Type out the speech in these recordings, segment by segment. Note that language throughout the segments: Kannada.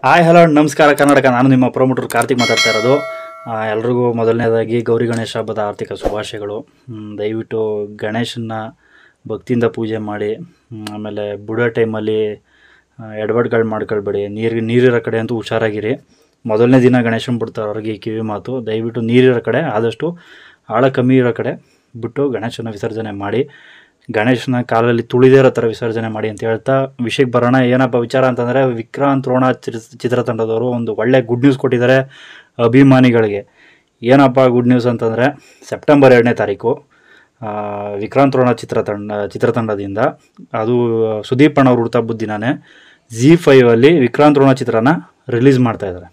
ಹಾಯ್ ಹಲೋ ನಮಸ್ಕಾರ ಕರ್ನಾಟಕ ನಾನು ನಿಮ್ಮ ಪ್ರೊಮೋಟರ್ ಕಾರ್ತಿಕ್ ಮಾತಾಡ್ತಾ ಇರೋದು ಆ, ಎಲ್ರಿಗೂ ಮೊದಲನೇದಾಗಿ ಗೌರಿ ಗಣೇಶ ಹಬ್ಬದ ಆರ್ಥಿಕ ಶುಭಾಶಯಗಳು ಹ್ಮ್, ದಯವಿಟ್ಟು ಗಣೇಶನ್ನ ಭಕ್ತಿಯಿಂದ ಪೂಜೆ ಮಾಡಿ ಹ್ಮ್, ಆಮೇಲೆ ಬಿಡೋ ಟೈಮಲ್ಲಿ ಎಡವಟ್ಗಳು ಮಾಡ್ಕೊಳ್ಬೇಡಿ ನೀರು ನೀರಿರೋ ಕಡೆ ಅಂತೂ ಹುಷಾರಾಗಿರಿ ಮೊದಲನೇ ದಿನ ಗಣೇಶನ ಬಿಡ್ತಾರೆ ಅವ್ರಿಗೆ ಈ ಕಿವಿ ಮಾತು ದಯವಿಟ್ಟು ನೀರಿರೋ ಕಡೆ ಆದಷ್ಟು ಆಳ ಕಮ್ಮಿ ಇರೋ ಕಡೆ ಬಿಟ್ಟು ಗಣೇಶನ ವಿಸರ್ಜನೆ ಮಾಡಿ ಗಣೇಶನ ಕಾಲಲ್ಲಿ ತುಳಿದೇ ಇರೋ ಥರ ವಿಸರ್ಜನೆ ಮಾಡಿ ಅಂತ ಹೇಳ್ತಾ ವಿಷಯಕ್ಕೆ ಬರೋಣ ಏನಪ್ಪ ವಿಚಾರ ಅಂತಂದರೆ ವಿಕ್ರಾಂತ್ ರೋಣ ಚಿತ್ರ- ಚಿತ್ರತಂಡದವರು ಒಂದು ಒಳ್ಳೆ ಗುಡ್ ನ್ಯೂಸ್ ಕೊಟ್ಟಿದ್ದಾರೆ ಅಭಿಮಾನಿಗಳಿಗೆ ಏನಪ್ಪ ಗುಡ್ ನ್ಯೂಸ್ ಅಂತಂದರೆ ಸೆಪ್ಟೆಂಬರ್ ಎರಡನೇ ತಾರೀಕು ಆ, ವಿಕ್ರಾಂತ್ ರೋಣ ಚಿತ್ರತಂಡ ಚಿತ್ರತಂಡದಿಂದ ಅದು ಸುದೀಪ್ ಅಣ್ಣ ಅವ್ರ ಹುಟ್ಟುಹಬ್ಬದ ದಿನನೇ ಜಿ ಫೈವಲ್ಲಿ ವಿಕ್ರಾಂತ್ ರೋಣ ಚಿತ್ರನ ರಿಲೀಸ್ ಮಾಡ್ತಾ ಇದ್ದಾರೆ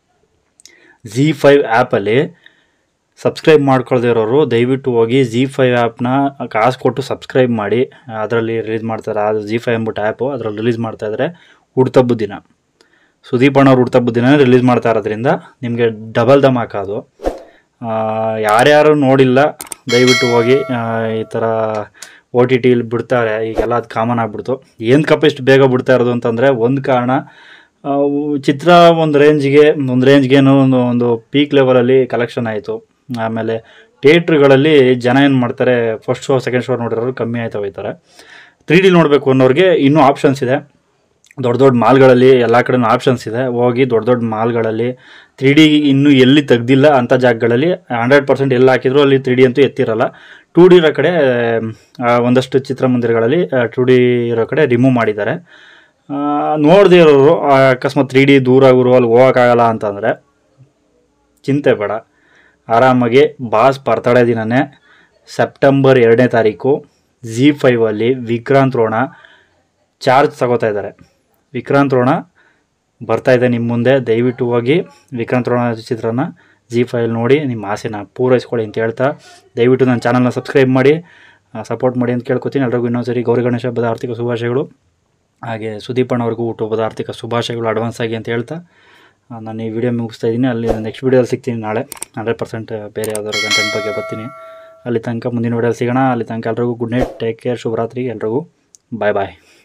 ಜಿ ಫೈವ್ ಆ್ಯಪಲ್ಲಿ ಸಬ್ಸ್ಕ್ರೈಬ್ ಮಾಡ್ಕೊಳ್ದೇ ಇರೋರು ದಯವಿಟ್ಟು ಹೋಗಿ ಜಿ ಫೈವ್ ಆ್ಯಪ್ನ ಕಾಸು ಕೊಟ್ಟು ಸಬ್ಸ್ಕ್ರೈಬ್ ಮಾಡಿ ಅದರಲ್ಲಿ ರಿಲೀಸ್ ಮಾಡ್ತಾರೆ ಅದು ಜಿ ಫೈವ್ ಅಂದ್ಬಿಟ್ಟು ಆ್ಯಪು ಅದರಲ್ಲಿ ರಿಲೀಸ್ ಮಾಡ್ತಾ ಇದ್ದಾರೆ ಹುಡ್ತಬ್ಬದ ದಿನ ಸುದೀಪ್ ಅಣ್ಣವ್ರ ಹುಡ್ತಬ್ಬದ ದಿನ ರಿಲೀಸ್ ಮಾಡ್ತಾ ಇರೋದ್ರಿಂದ ನಿಮಗೆ ಡಬಲ್ ದಮ್ ಹಾಕೋದು ಆ, ಯಾರ್ಯಾರು ನೋಡಿಲ್ಲ ದಯವಿಟ್ಟು ಹೋಗಿ ಆ, ಈ ಥರ ಓ ಟಿ ಟಿಲಿ ಬಿಡ್ತಾರೆ ಈಗೆಲ್ಲ ಅದು ಕಾಮನ್ ಆಗಿಬಿಡ್ತು ಏನು ಕಪ್ಪ ಇಷ್ಟು ಬೇಗ ಬಿಡ್ತಾ ಇರೋದು ಅಂತಂದರೆ ಒಂದು ಕಾರಣ ಆ, ಉ- ಚಿತ್ರ ಒಂದು ರೇಂಜ್ಗೆ ಒಂದು ರೇಂಜ್ಗೇನೋ ಒಂದು ಒಂದು ಪೀಕ್ ಲೆವೆಲಲ್ಲಿ ಕಲೆಕ್ಷನ್ ಆಯಿತು ಆಮೇಲೆ ಥಿಯೇಟ್ರ್ಗಳಲ್ಲಿ ಜನ ಏನು ಮಾಡ್ತಾರೆ ಫಸ್ಟ್ ಶೋ ಸೆಕೆಂಡ್ ಶೋ ನೋಡಿರೋರು ಕಮ್ಮಿ ಆಯ್ತಾ ಹೋಯ್ತಾರೆ ತ್ರೀ ಡಿ ನೋಡಬೇಕು ಅನ್ನೋರಿಗೆ ಇನ್ನೂ ಆಪ್ಷನ್ಸ್ ಇದೆ ದೊಡ್ಡ ದೊಡ್ಡ ಮಾಲ್ಗಳಲ್ಲಿ ಎಲ್ಲ ಕಡೆನೂ ಆಪ್ಷನ್ಸ್ ಇದೆ ಹೋಗಿ ದೊಡ್ಡ ದೊಡ್ಡ ಮಾಲ್ಗಳಲ್ಲಿ ತ್ರೀ ಡಿ ಇನ್ನೂ ಎಲ್ಲಿ ತೆಗ್ದಿಲ್ಲ ಅಂಥ ಜಾಗಗಳಲ್ಲಿ ಹಂಡ್ರೆಡ್ ಪರ್ಸೆಂಟ್ ಎಲ್ಲಿ ಹಾಕಿದ್ರು ಅಲ್ಲಿ ತ್ರೀ ಡಿ ಅಂತೂ ಎತ್ತಿರಲ್ಲ ಟೂ ಡಿ ಇರೋ ಕಡೆ ಆ, ಒಂದಷ್ಟು ಚಿತ್ರಮಂದಿರಗಳಲ್ಲಿ ಟೂ ಡಿ ಇರೋ ಕಡೆ ರಿಮೂವ್ ಮಾಡಿದ್ದಾರೆ ನೋಡದೇ ಇರೋರು ಆ, ಅಕಸ್ಮಾತ್ ತ್ರೀ ಡಿ ದೂರ ಊರು ಅಲ್ಲಿ ಹೋಗೋಕ್ಕಾಗಲ್ಲ ಅಂತಂದರೆ ಚಿಂತೆ ಬೇಡ ಆರಾಮಾಗಿ ಬಾಸ್ ಬರ್ತಡೇ ದಿನನೇ ಸೆಪ್ಟೆಂಬರ್ ಎರಡನೇ ತಾರೀಕು ಜಿ ಫೈವಲ್ಲಿ ವಿಕ್ರಾಂತ್ ರೋಣ ಚಾರ್ಜ್ ತಗೋತಾ ಇದ್ದಾರೆ ವಿಕ್ರಾಂತ್ ರೋಣ ಬರ್ತಾ ಇದೆ ನಿಮ್ಮ ಮುಂದೆ ದಯವಿಟ್ಟು ಹೋಗಿ ವಿಕ್ರಾಂತ್ ರೋಣ ಚಿತ್ರನ ಜಿ ಫೈಲ್ ನೋಡಿ ನಿಮ್ಮ ಆಸೆನ ಪೂರೈಸ್ಕೊಳ್ಳಿ ಅಂತ ಹೇಳ್ತಾ ದಯವಿಟ್ಟು ನನ್ನ ಚಾನಲ್ನ ಸಬ್ಸ್ಕ್ರೈಬ್ ಮಾಡಿ ಸಪೋರ್ಟ್ ಮಾಡಿ ಅಂತ ಕೇಳ್ಕೊತೀನಿ ಎಲ್ರಿಗೂ ಇನ್ನೊಂದ್ಸರಿ ಗೌರಿ ಗಣೇಶ ಹಬ್ಬದ ಆರ್ಥಿಕ ಶುಭಾಶಯಗಳು ಹಾಗೆ ಸುದೀಪ್ ಅಣ್ಣವ್ರಿಗೂ ಹುಟ್ಟುಹಬ್ಬದ ಆರ್ಥಿಕ ಶುಭಾಶಯಗಳು ಅಡ್ವಾನ್ಸ್ ಆಗಿ ಅಂತ ಹೇಳ್ತಾ ಆ, ನಾನು ಈ ವಿಡಿಯೋ ಮುಗಿಸ್ತಾ ಇದ್ದೀನಿ ಅಲ್ಲಿ ನೆಕ್ಸ್ಟ್ ವಿಡಿಯೋದಲ್ಲಿ ಸಿಗ್ತೀನಿ ನಾಳೆ ಹಂಡ್ರೆಡ್ ಪರ್ಸೆಂಟ್ ಬೇರೆ ಯಾವ್ದಾದ್ರು ಕಂಟೆಂಟ್ ಬಗ್ಗೆ ಬರ್ತೀನಿ ಅಲ್ಲಿ ತನಕ ಮುಂದಿನ ವಿಡಿಯೋದಲ್ಲಿ ಸಿಗೋಣ ಅಲ್ಲಿ ತನಕ ಎಲ್ರಿಗೂ ಗುಡ್ ನೈಟ್ ಟೇಕ್ ಕೇರ್ ಶುಭರಾತ್ರಿ ಎಲ್ರಿಗೂ ಬಾಯ್ ಬಾಯ್